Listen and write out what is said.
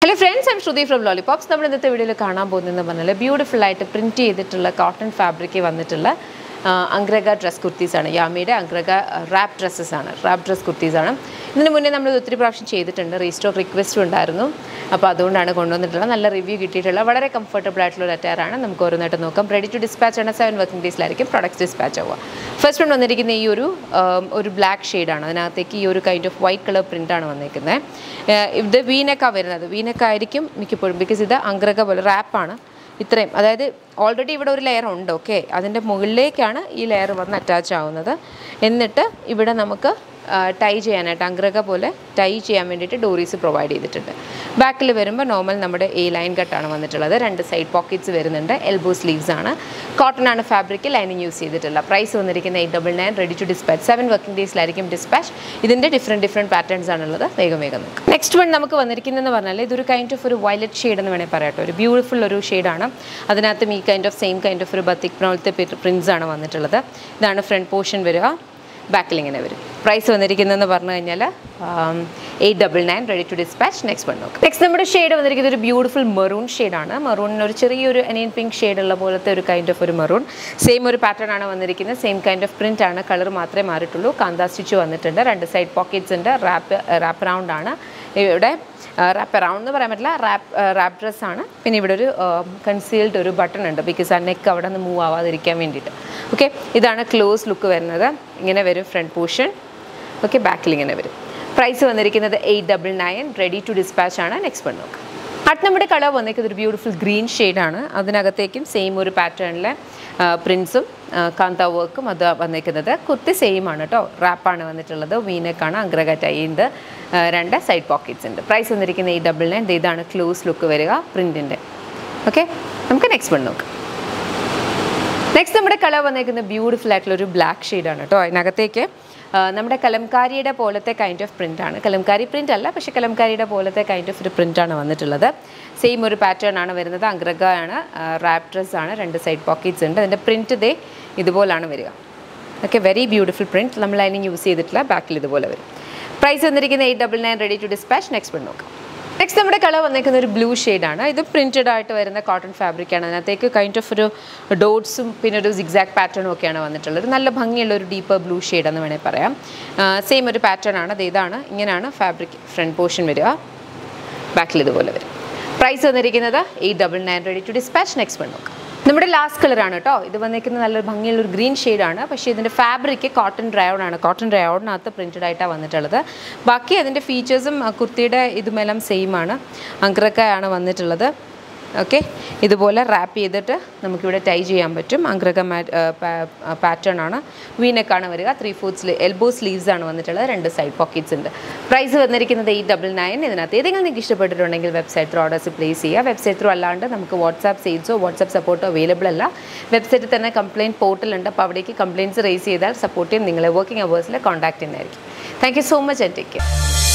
hello friends I'm Shruti from lollipops നമ്മൾ ഇന്നത്തെ വീഡിയോയിൽ കാണാൻ പോകുന്നതെന്ന് പറഞ്ഞാൽ ബ്യൂട്ടിഫുൾ ആയിട്ട് പ്രിൻറ്റ് ചെയ്തിട്ടുള്ള കോട്ടൺ ഫാബ്രിക്കിൽ വന്നിട്ടുള്ള ആ, അംഗ്രഗ ഡ്രസ് കുർത്തീസാണ് യാമിയുടെ അംഗ്രഗ റാപ്പ് ഡ്രസ്സസ് ആണ് റാപ്പ് ഡ്രസ് കുർത്തീസാണ് ഇതിന് മുന്നേ നമ്മൾ ഇത് ഒത്തിരി പ്രാവശ്യം ചെയ്തിട്ടുണ്ട് റീസ്റ്റോക്ക് റിക്വസ്റ്റും ഉണ്ടായിരുന്നു അപ്പോൾ അതുകൊണ്ടാണ് കൊണ്ടുവന്നിട്ടുള്ളത് നല്ല റിവ്യൂ കിട്ടിയിട്ടുള്ള വളരെ കംഫർട്ടബിൾ ആയിട്ടുള്ള ഒരു അറ്റയറാണ് നമുക്ക് ഓരോന്നായിട്ട് നോക്കാം റെഡി ടു ഡിസ്പാച്ച് ആണ് സെവൻ വർക്കിംഗ് ഡേയ്സിലായിരിക്കും പ്രൊഡക്ട്സ് ഡിസ്പാച്ച് ആവുക ഫസ്റ്റ് വൺ വന്നിരിക്കുന്ന ഈ ഒരു ആം, ഒരു ബ്ലാക്ക് ഷെയ്ഡാണ് അതിനകത്തേക്ക് ഈ ഒരു കൈൻഡ് ഓഫ് വൈറ്റ് കളർ പ്രിൻ്റാണ് വന്നിരിക്കുന്നത് ഇത് വീനക്കാണ് വരുന്നത് വീനക്കായിരിക്കും മിക്കപ്പോഴും ബിക്കോസ് ഇത് അംഗ്രക പോലെ റാപ്പാണ് ഇത്രയും അതായത് ഓൾറെഡി ഇവിടെ ഒരു ലെയർ ഉണ്ട് ഓക്കെ അതിൻ്റെ മുകളിലേക്കാണ് ഈ ലെയർ വന്ന് അറ്റാച്ച് ആവുന്നത് എന്നിട്ട് ഇവിടെ നമുക്ക് ടൈ ചെയ്യാനായിട്ട് അഗ്രക പോലെ ടൈ ചെയ്യാൻ വേണ്ടിയിട്ട് ഡോറീസ് പ്രൊവൈഡ് ചെയ്തിട്ടുണ്ട് ബാക്കിൽ വരുമ്പോൾ നോർമൽ നമ്മുടെ എ ലൈൻ കട്ടാണ് വന്നിട്ടുള്ളത് രണ്ട് സൈഡ് പോക്കറ്റ്സ് വരുന്നുണ്ട് എൽബോ സ്ലീവ്സ് ആണ് കോട്ടൺ ആണ് ഫാബ്രിക് ലൈനിങ് യൂസ് ചെയ്തിട്ടുള്ള പ്രൈസ് വന്നിരിക്കുന്ന eight double nine ready to dispatch seven working ഡേയ്സിലായിരിക്കും ഡിസ്പാച്ച് ഇതിൻ്റെ ഡിഫറെൻറ്റ് ഡിഫറെൻറ്റ് പാറ്റേൺസ് ആണുള്ളത് വേഗം വേഗം നോക്കാം നെക്സ്റ്റ് വൺ നമുക്ക് വന്നിരിക്കുന്നതെന്ന് പറഞ്ഞാൽ ഇതൊരു കൈൻഡ് ഓഫ് ഒരു വയലറ്റ് ഷെയ്ഡ് എന്ന് വേണമെങ്കിൽ പറയാട്ടോ ഒരു ബ്യൂട്ടിഫുൾ ഒരു ഷെയ്ഡാണ് അതിനകത്തും ഈ kind of same kind of ഒരു ബത്തിക് പോലത്തെ പ്രിൻസ് ആണ് വന്നിട്ടുള്ളത് ഇതാണ് ഫ്രണ്ട് പോർഷൻ വരിക ബാക്കിൽ ഇങ്ങനെ വരും പ്രൈസ് വന്നിരിക്കുന്നതെന്ന് പറഞ്ഞു കഴിഞ്ഞാൽ eight double nine ready to dispatch next one നോക്കാം നെക്സ്റ്റ് നമ്മുടെ ഷെയ്ഡ് വന്നിരിക്കുന്നത് ഒരു ബ്യൂട്ടിഫുൾ മെറൂൺ ഷെയ്ഡാണ് മെറൂണിന് ഒരു ചെറിയൊരു അനിയൻ പിങ്ക് ഷെയ്ഡ് ഉള്ള പോലത്തെ ഒരു കൈൻഡ് ഓഫ് ഒരു മെറൂൺ സെയിം ഒരു പാറ്റേൺ ആണ് വന്നിരിക്കുന്നത് സെയിം കൈൻഡ് ഓഫ് പ്രിന്റ് ആണ് കളർ മാത്രമേ മാറിയിട്ടുള്ളൂ കാന്താ സ്റ്റിച്ച് വന്നിട്ടുണ്ട് രണ്ട് സൈഡ് പോക്കറ്റ്സ് ഉണ്ട് റാപ്പ് റാപ്പ് റൗണ്ട് ആണ് ഇവിടെ റാപ്പ് അറൗണ്ട് എന്ന് പറയാൻ പറ്റില്ല റാപ്പ് റാപ്പ് ഡ്രസ് ആണ് പിന്നെ ഇവിടെ ഒരു കൺസീൽഡ് ഒരു ബട്ടൺ ഉണ്ട് ബിക്കോസ് ആ നെക്ക് അവിടെ നിന്ന് മൂവ് ആവാതിരിക്കാൻ വേണ്ടിയിട്ട് ഓക്കെ ഇതാണ് ക്ലോസ് ലുക്ക് വരുന്നത് ഇങ്ങനെ വരും ഫ്രണ്ട് പോർഷൻ ഓക്കെ ബാക്കിൽ ഇങ്ങനെ വരും പ്രൈസ് വന്നിരിക്കുന്നത് eight double nine ready to dispatch ആണ് നെക്സ്റ്റ് വൺ നോക്കാം അടുത്ത നമ്മുടെ കളർ വന്നിരിക്കുന്നത് ഒരു ബ്യൂട്ടിഫുൾ ഗ്രീൻ ഷെയ്ഡാണ് അതിനകത്തേക്കും സെയിം ഒരു പാറ്റേണിലെ പ്രിൻസും കാന്ത വർക്കും അത് വന്നിരിക്കുന്നത് കുർത്തി സെയിം ആണ് കേട്ടോ റാപ്പാണ് വന്നിട്ടുള്ളത് വീനക്കാണ് അഗ്രഗറ്റ് അയ്യത് രണ്ട് സൈഡ് പോക്കറ്റ്സ് ഉണ്ട് പ്രൈസ് വന്നിരിക്കുന്നത് എയ്റ്റ് ഡബിൾ നയൻ ഇതാണ് ക്ലോസ് ലുക്ക് വരിക പ്രിൻറ്റിൻ്റെ ഓക്കെ നമുക്ക് നെക്സ്റ്റ് വൺ നോക്കാം നെക്സ്റ്റ് നമ്മുടെ കളർ വന്നേക്കുന്നത് ബ്യൂട്ടിഫുൾ ആയിട്ടുള്ള ഒരു ബ്ലാക്ക് ഷെയ്ഡാണ് കേട്ടോ അതിനകത്തേക്ക് ആ, നമ്മുടെ കലംകാരിയുടെ പോലത്തെ കൈൻഡ് ഓഫ് പ്രിൻ്റ് ആണ് കലംകാരി പ്രിൻ്റ് അല്ല പക്ഷേ കലംകാരിയുടെ പോലത്തെ കൈൻഡ് ഓഫ് ഒരു പ്രിൻ്റ് ആണ് വന്നിട്ടുള്ളത് സെയിം ഒരു പാറ്റേൺ ആണ് വരുന്നത് അഗ്രഗ ആണ് റാപ്പ് ഡ്രസ് ആണ് രണ്ട് സൈഡ് പോക്കറ്റ്സ് ഉണ്ട് അതിൻ്റെ പ്രിൻറ്റ് ദേ ഇതുപോലാണ് വരിക ഓക്കെ വെരി ബ്യൂട്ടിഫുൾ പ്രിൻറ്റ് നമ്മൾ അതിന് യൂസ് ചെയ്തിട്ടില്ല ബാക്കിൽ ഇതുപോലെ വരും പ്രൈസ് വന്നിരിക്കുന്നത് eight double nine ready to dispatch next one നോക്കാം നെക്സ്റ്റ് നമ്മുടെ കളർ വന്നേക്കുന്ന ഒരു ബ്ലൂ ഷെയ്ഡാണ് ഇത് പ്രിൻറ്റഡ് ആയിട്ട് വരുന്ന കോട്ടൺ ഫാബ്രിക്കാണ് അതിനകത്തേക്ക് കൈൻഡ് ഓഫ് ഒരു ഡോട്ട്സും പിന്നെ ഒരു സിഗ്സാക്ട് പാറ്റേണും ഒക്കെയാണ് വന്നിട്ടുള്ളത് ഒരു നല്ല ഭംഗിയുള്ള ഒരു ഡീപ്പർ ബ്ലൂ ഷെയ്ഡ് എന്ന് വേണേൽ പറയാം സെയിം ഒരു പാറ്റേൺ ആണ് അത് ഇതാണ് ഇങ്ങനെയാണ് ഫാബ്രിക് ഫ്രണ്ട് പോർഷൻ വരിക ബാക്കിൽ ഇതുപോലെ വരും പ്രൈസ് വന്നിരിക്കുന്നത് eight double nine ready to dispatch next one നോക്കാം നമ്മുടെ ലാസ്റ്റ് കളറാണ് കേട്ടോ ഇത് വന്നിരിക്കുന്നത് നല്ലൊരു ഭംഗിയുള്ള ഒരു ഗ്രീൻ ഷെയ്ഡാണ് പക്ഷേ ഇതിൻ്റെ ഫാബ്രിക് കോട്ടൺ ഡ്രയോൺ ആണ് കോട്ടൺ ഡ്രയോണിനകത്ത് പ്രിൻറ്റഡ് ആയിട്ടാണ് വന്നിട്ടുള്ളത് ബാക്കി അതിൻ്റെ ഫീച്ചേഴ്സും ആ, കുർത്തിയുടെ ഇതുമെല്ലാം സെയിം ആണ് അങ്ക്രക്കയാണ് വന്നിട്ടുള്ളത് ഓക്കെ ഇതുപോലെ റാപ്പ് ചെയ്തിട്ട് നമുക്കിവിടെ ടൈ ചെയ്യാൻ പറ്റും അങ്ക്രക പാറ്റേൺ ആണ് വീനക്കാണ് വരിക ത്രീ ഫോർത്ത് എൽബോ സ്ലീവ്സ് ആണ് വന്നിട്ടുള്ളത് രണ്ട് സൈഡ് പോക്കറ്റ്സ് ഉണ്ട് പ്രൈസ് വന്നിരിക്കുന്നത് എയ്റ്റ് ഡബിൾ നയൻ ഇതിനകത്ത് ഏതെങ്കിലും നിങ്ങൾക്ക് ഇഷ്ടപ്പെട്ടിട്ടുണ്ടെങ്കിൽ വെബ്സൈറ്റ് ത്രൂ ഓർഡേഴ്സ് പ്ലേസ് ചെയ്യുക വെബ്സൈറ്റ് ത്രൂ അല്ലാണ്ട് നമുക്ക് വാട്സാപ്പ് സെയിൽസോ വാട്സാപ്പ് സപ്പോർട്ടോ അവൈലബിൾ അല്ല വെബ്സൈറ്റിൽ തന്നെ കംപ്ലയിൻറ്റ് പോർട്ടൽ ഉണ്ട് അപ്പോൾ അവിടേക്ക് കംപ്ലയിൻറ്റ്സ് റേസ് ചെയ്താൽ സപ്പോർട്ട് ചെയ്യും നിങ്ങളെ വർക്കിംഗ് അവേഴ്സിൽ കോൺടാക്ട് ചെയ്യുന്നതായിരിക്കും thank you so much and take care